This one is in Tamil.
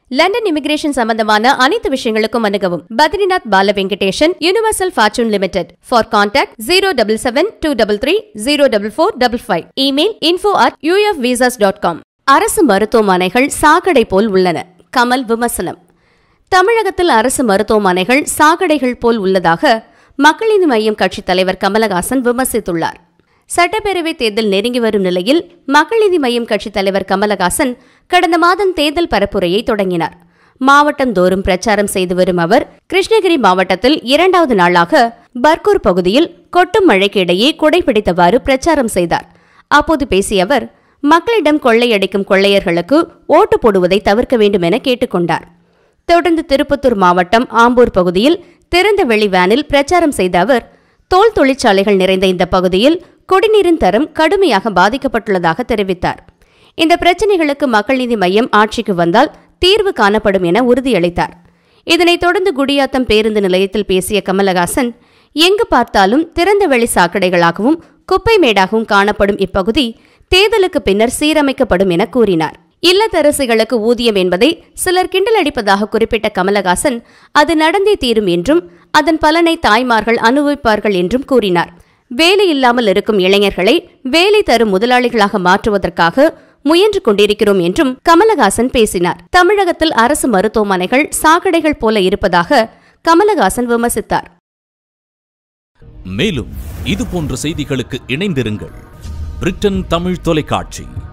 லண்டன் இமிகிரேஷன் சம்பந்தமான அனைத்து விஷயங்களுக்கும் அணுகவும் Badrinath Bala Venkatesan universal fortune limited for contact zero double seven two double three zero double four double five email info at UF visas dot com அரசு மருத்துவமனைகள் சாக்கடை போல் உள்ளன கமல் விமர்சனம் தமிழகத்தில் அரசு மருத்துவமனைகள் சாக்கடைகள் போல் உள்ளதாக மக்கள் நீதி மய்யம் கட்சித் தலைவர் கமலஹாசன் விமர்சித்துள்ளார் சட்டப்பேரவை தேர்தல் நெருங்கி வரும் நிலையில் மக்கள் நீதி மய்யம் கட்சித் தலைவர் கமலஹாசன் கடந்த மாதம் தேர்தல் பரப்புரையை தொடங்கினார் மாவட்டந்தோறும் பிரச்சாரம் செய்து வரும் அவர் கிருஷ்ணகிரி மாவட்டத்தில் இரண்டாவது நாளாக பர்கூர் பகுதியில் கொட்டும் மழைக்கு இடையே குடைபிடித்தவாறு பிரச்சாரம் செய்தார் அப்போது பேசிய அவர் மக்களிடம் கொள்ளையடிக்கும் கொள்ளையர்களுக்கு ஓட்டு போடுவதை தவிர்க்க வேண்டும் என கேட்டுக்கொண்டார் தொடர்ந்து திருப்பத்தூர் மாவட்டம் ஆம்பூர் பகுதியில் திறந்த வெளி வேனில் பிரச்சாரம் செய்த அவர் தோல் தொழிற்சாலைகள் நிறைந்த இந்த பகுதியில் குடிநீரின் தரம் கடுமையாக பாதிக்கப்பட்டுள்ளதாக தெரிவித்தார் இந்த பிரச்சினைகளுக்கு மக்கள் நீதி மையம் ஆட்சிக்கு வந்தால் தீர்வு காணப்படும் என உறுதியளித்தார் இதனைத் தொடர்ந்து குடியாத்தம் பேருந்து நிலையத்தில் பேசிய கமலஹாசன் எங்கு பார்த்தாலும் திறந்த வெளி சாக்கடைகளாகவும் குப்பை மேடாகவும் காணப்படும் இப்பகுதி தேர்தலுக்கு பின்னர் சீரமைக்கப்படும் என கூறினார் இல்லத்தரசிகளுக்கு ஊதியம் என்பதை சிலர் கிண்டல் அடிப்பதாக குறிப்பிட்ட கமலஹாசன் அது நடந்தே தீரும் என்றும் அதன் பலனை தாய்மார்கள் அனுபவிப்பார்கள் என்றும் கூறினார் வேலை இல்லாமல் இருக்கும் இளைஞர்களை வேலை தரும் முதலாளிகளாக மாற்றுவதற்காக முயன்று கொண்டிருக்கிறோம் என்றும் கமலஹாசன் பேசினார் தமிழகத்தில் அரசு மருத்துவமனைகள் சாக்கடைகள் போல இருப்பதாக கமலஹாசன் விமர்சித்தார் மேலும் இது போன்ற செய்திகளுக்கு இணைந்திருங்கள் பிரிட்டன் தமிழ் தொலைக்காட்சி